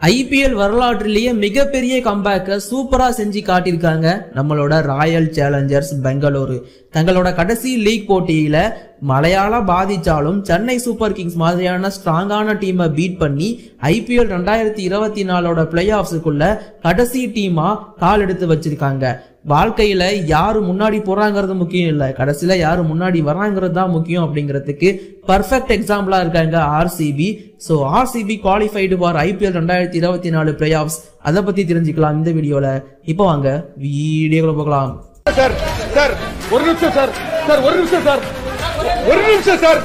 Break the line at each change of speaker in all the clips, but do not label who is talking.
IPL வரலாற்றிலேயே மிகப்பெரிய கம்பேக்கை சூப்பரா செஞ்சு காட்டியிருக்காங்க நம்மளோட ராயல் சேலஞ்சர்ஸ் பெங்களூரு தங்களோட கடைசி லீக் போட்டியில மலையாள பாதிச்சாலும் சென்னை சூப்பர் கிங்ஸ் மாதிரியான ஸ்ட்ராங்கான டீமை பீட் பண்ணி ஐபிஎல் ரெண்டாயிரத்தி இருபத்தி நாலோட பிளே ஆஃப்ஸுக்குள்ள கடைசி டீமா கால் எடுத்து வச்சிருக்காங்க வாழ்க்கையில யாரு முன்னாடி போறாங்கிறது முக்கியம் இல்ல கடைசியில யாரு முன்னாடி வராங்கிறது தான் முக்கியம் அப்படிங்கிறதுக்கு பர்ஃபெக்ட் எக்ஸாம்பிளா இருக்காங்க RCB so RCB qualified for IPL ரெண்டாயிரத்தி இருபத்தி நாலு பிளே ஆஃப்ஸ் அதை பத்தி தெரிஞ்சுக்கலாம் இந்த வீடியோல இப்போ வாங்க வீடியோக்குள்ள போகலாம்
சார் சார் ஒரு நிமிஷம் சார் சார் ஒரு நிமிஷம் சார் ஒரு நிமிஷம் சார்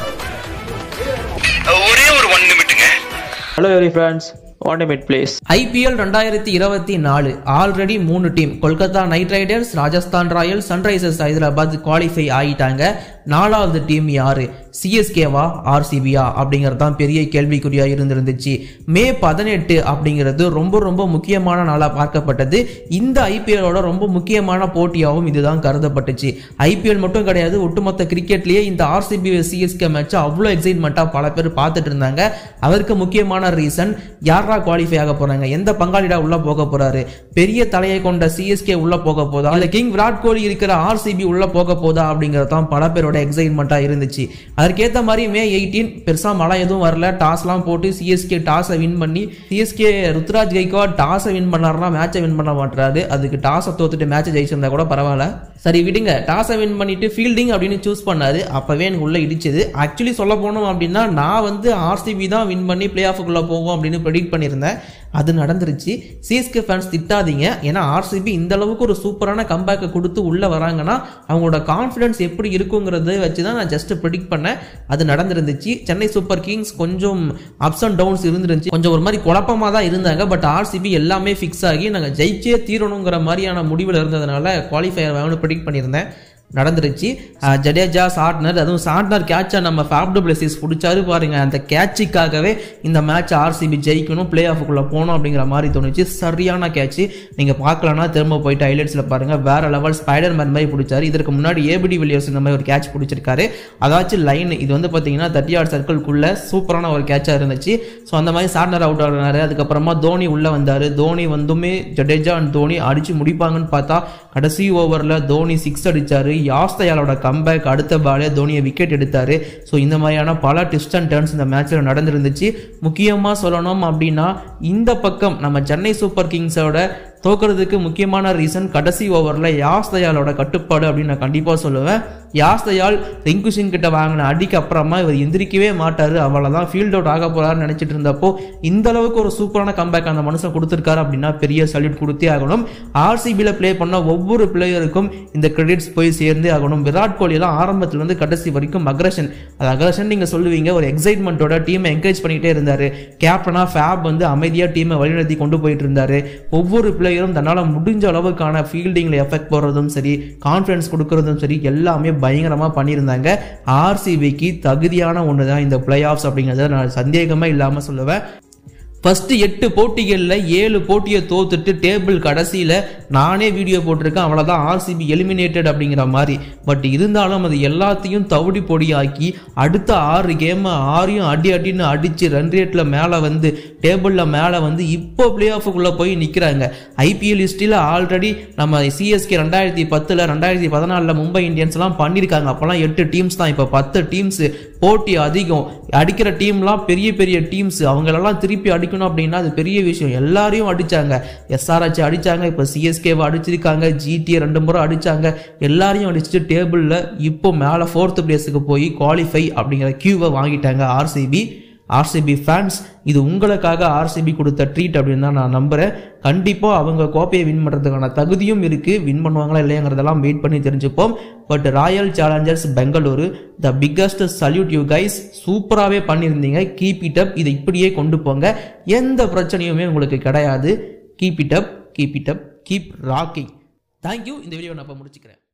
ஒரே ஒரு ஒன் நிமிட்டுங்க
Hello every friends, one minute please.
IPL ரெண்டாயிரத்தி இருபத்தி நாலு ஆல்ரெடி மூணு team Kolkata Knight Riders Rajasthan Royals Sunrisers Hyderabad qualify ஆயிட்டாங்க நாலாவது டீம் யாரு சிஎஸ்கேவா ஆர்சிபியா அப்படிங்கிறது தான் பெரிய கேள்விக்குறியா இருந்திருந்துச்சு மே பதினெட்டு அப்படிங்கிறது ரொம்ப ரொம்ப முக்கியமான நாளா பார்க்கப்பட்டது இந்த ஐபிஎலோட ரொம்ப முக்கியமான போட்டியாகவும் இதுதான் கருதப்பட்டுச்சு ஐபிஎல் மட்டும் கிடையாது ஒட்டுமொத்த கிரிக்கெட்லயே இந்த ஆர்சிபி சிஎஸ்கே மேட்ச் அவ்வளோ எக்ஸைட்மெண்ட்டாக பல பேர் பார்த்துட்டு இருந்தாங்க அதற்கு முக்கியமான ரீசன் யாரா குவாலிஃபை ஆக போறாங்க எந்த பங்காளிடா உள்ள போக போறாரு பெரிய தலையை கொண்ட சிஎஸ்கே உள்ள போக போதா இல்ல கிங் விராட் கோலி இருக்கிற ஆர்சிபி உள்ள போக போதா அப்படிங்கிறது தான் பல பேரோட எக்ஸைட்மெண்ட்டாக இருந்துச்சு அதற்கேற்ற மாதிரி மே எயிட்டீன் பெருசா மழை எதுவும் வரல டாஸ்லாம் போட்டு சிஎஸ்கே டாஸை வின் பண்ணி சிஎஸ்கே ருத்ராஜ் கைக்வாட் டாஸை வின் பண்ணாருன்னா மேட்சை வின் பண்ண மாட்டாரு அதுக்கு டாஸை தோத்துட்டு மேட்சை ஜெயிச்சிருந்தா கூட பரவாயில்ல சரி விடுங்க டாஸை வின் பண்ணிட்டு ஃபீல்டிங் அப்படின்னு சூஸ் பண்ணாரு அப்பவே எனக்கு உள்ள இடிச்சது ஆக்சுவலி சொல்ல போனோம் அப்படின்னா நான் வந்து ஆர்சிபி தான் வின் பண்ணி பிளே ஆஃபுக்குள்ள போகும் அப்படின்னு ப்ரெடிக்ட் பண்ணியிருந்தேன் அது நடந்துருச்சு சிஎஸ்கே ஃபேன்ஸ் திட்டாதீங்க ஏன்னா ஆர்சிபி இந்த அளவுக்கு ஒரு சூப்பரான கம்பேக்கை கொடுத்து உள்ள வராங்கன்னா அவங்களோட கான்ஃபிடன்ஸ் எப்படி இருக்குங்கிறத வச்சு தான் நான் ஜஸ்ட் ப்ரெடிக்ட் பண்ணேன் அது நடந்திருந்துச்சு சென்னை சூப்பர் கிங்ஸ் கொஞ்சம் அப்ஸ் அண்ட் டவுன்ஸ் இருந்துருந்துச்சு கொஞ்சம் ஒரு மாதிரி குழப்பமாக தான் இருந்தாங்க பட் ஆர்சிபி எல்லாமே ஃபிக்ஸ் ஆகி நாங்கள் ஜெயிச்சே தீரணுங்கிற மாதிரியான முடிவில் இருந்ததுனால குவாலிஃபயர் வேணும்னு ப்ரெடிக்ட் பண்ணியிருந்தேன் நடந்துருச்சு அஹ் ஜடேஜா சாட்னர் அதுவும் சாட்னர் கேட்சை நம்ம ஃபேப்டு பிளஸிஸ் பிடிச்சாரு பாருங்க அந்த கேட்சுக்காகவே இந்த மேட்ச் ஆர்சிபி ஜெயிக்கணும் பிளே ஆஃபுக்குள்ள போகணும் அப்படிங்கிற மாதிரி தோணுச்சு சரியான கேட்ச் நீங்க பார்க்கலன்னா திரும்ப போயிட்டு ஹைலைட்ஸ்ல பாருங்க வேற லெவல் ஸ்பைடர் மேன் மாதிரி பிடிச்சாரு இதற்கு முன்னாடி ஏபிடி வில்லியர்ஸ் இந்த மாதிரி ஒரு கேட்ச் பிடிச்சிருக்காரு அதாச்சும் லைன் இது வந்து பார்த்தீங்கன்னா தேர்ட்டி ஆர் சர்க்கிள்குள்ள சூப்பரான ஒரு கேட்சாக இருந்துச்சு ஸோ அந்த மாதிரி சாட்னர் அவுட் ஆகினாரு அதுக்கப்புறமா தோனி உள்ள வந்தாரு தோனி வந்துமே ஜடேஜா அண்ட் தோனி அடிச்சு முடிப்பாங்கன்னு பார்த்தா கடைசி ஓவரில் தோனி சிக்ஸ் அடிச்சாரு யாஸ்தயாலோட கம்பேக் அடுத்த பாலே தோனியை விக்கெட் எடுத்தாரு ஸோ இந்த மாதிரியான பல ட்விஸ்ட் அண்ட் டர்ன்ஸ் இந்த மேட்ச்சில் நடந்திருந்துச்சு முக்கியமாக சொல்லணும் அப்படின்னா இந்த பக்கம் நம்ம சென்னை சூப்பர் கிங்ஸோட தோக்கிறதுக்கு முக்கியமான ரீசன் கடைசி ஓவரில் யாஸ் தயாலோட கட்டுப்பாடு அப்படின்னு நான் கண்டிப்பாக சொல்லுவேன் யாஸ் தயால் ரிங்கு சிங் கிட்ட வாங்கின அடிக்கு அப்புறமா இவர் எந்திரிக்கவே மாட்டார் அவ்வளோதான் ஃபீல்ட் அவுட் ஆக போறாருன்னு நினச்சிட்டு இருந்தப்போ இந்த அளவுக்கு ஒரு சூப்பரான கம்பேக் அந்த மனுஷன் கொடுத்துருக்காரு அப்படின்னா பெரிய சல்யூட் கொடுத்தே ஆகணும் ஆர்சிபியில் ப்ளே பண்ண ஒவ்வொரு பிளேயருக்கும் இந்த கிரெடிட்ஸ் போய் சேர்ந்தே ஆகணும் விராட் கோலிலாம் ஆரம்பத்துலேருந்து கடைசி வரைக்கும் அக்ரஷன் அது அக்ரஷன் நீங்கள் சொல்லுவீங்க ஒரு எக்ஸைட்மெண்ட்டோட டீமை என்கரேஜ் பண்ணிக்கிட்டே இருந்தார் கேப்டனாக ஃபேப் வந்து அமைதியாக டீமை வழிநடத்தி கொண்டு போயிட்டு இருந்தாரு ஒவ்வொரு பிளேயரும் தன்னால் முடிஞ்ச அளவுக்கான ஃபீல்டிங்கில் எஃபெக்ட் போடுறதும் சரி கான்ஃபிடன்ஸ் கொடுக்கறதும் சரி எல்லாமே பயங்கரமாக பண்ணியிருந்தாங்க ஆர்சிபிக்கு தகுதியான ஒன்று தான் இந்த பிளே ஆஃப்ஸ் அப்படிங்கிறத நான் சந்தேகமே இல்லாமல் சொல்லுவேன் ஃபர்ஸ்ட் எட்டு போட்டிகளில் ஏழு போட்டியை தோத்துட்டு டேபிள் கடைசியில் நானே வீடியோ போட்டிருக்கேன் அவ்வளோதான் ஆர்சிபி எலிமினேட்டட் அப்படிங்கிற மாதிரி பட் இருந்தாலும் அது எல்லாத்தையும் தவிடி பொடியாக்கி அடுத்த ஆறு கேமை ஆறையும் அடி அடின்னு அடித்து ரன் ரேட்டில் மேலே வந்து டேபிளில் மேலே வந்து இப்போ பிளே ஆஃபுக்குள்ளே போய் நிற்கிறாங்க ஐபிஎல் ஹிஸ்ட்ரியில் ஆல்ரெடி நம்ம சிஎஸ்கே ரெண்டாயிரத்தி பத்தில் ரெண்டாயிரத்தி பதினாலில் மும்பை இந்தியன்ஸ்லாம் பண்ணியிருக்காங்க அப்போல்லாம் எட்டு டீம்ஸ் தான் இப்போ பத்து டீம்ஸ் போட்டி அதிகம் அடிக்கிற டீம்லாம் பெரிய பெரிய டீம்ஸ் அவங்களெல்லாம் திருப்பி அடிக்கணும் அப்படின்னா அது பெரிய விஷயம் எல்லாரையும் அடிச்சாங்க எஸ்ஆர்ஹெச் அடிச்சாங்க இப்போ சிஎஸ்கேவை அடிச்சிருக்காங்க ஜிடிஏ ரெண்டு முறை அடிச்சாங்க எல்லாரையும் அடிச்சுட்டு டேபிளில் இப்போ மேலே ஃபோர்த் பிளேஸுக்கு போய் குவாலிஃபை அப்படிங்கிற கியூவை வாங்கிட்டாங்க ஆர்சிபி ஆர்சிபி ஃபேன்ஸ் இது உங்களுக்காக ஆர்சிபி கொடுத்த ட்ரீட் அப்படின்னு தான் நான் நம்புகிறேன் கண்டிப்பாக அவங்க கோப்பையை வின் பண்ணுறதுக்கான தகுதியும் இருக்குது வின் பண்ணுவாங்களா இல்லையாங்கிறதெல்லாம் வெயிட் பண்ணி தெரிஞ்சுப்போம் but Royal Challengers Bengaluru the biggest salute you guys சூப்பராகவே பண்ணியிருந்தீங்க கீப் இட் அப் இதை இப்படியே கொண்டு போங்க எந்த பிரச்சனையுமே உங்களுக்கு கிடையாது keep it up keep it up keep rocking thank you இந்த வீடியோ நான் இப்போ முடிச்சுக்கிறேன்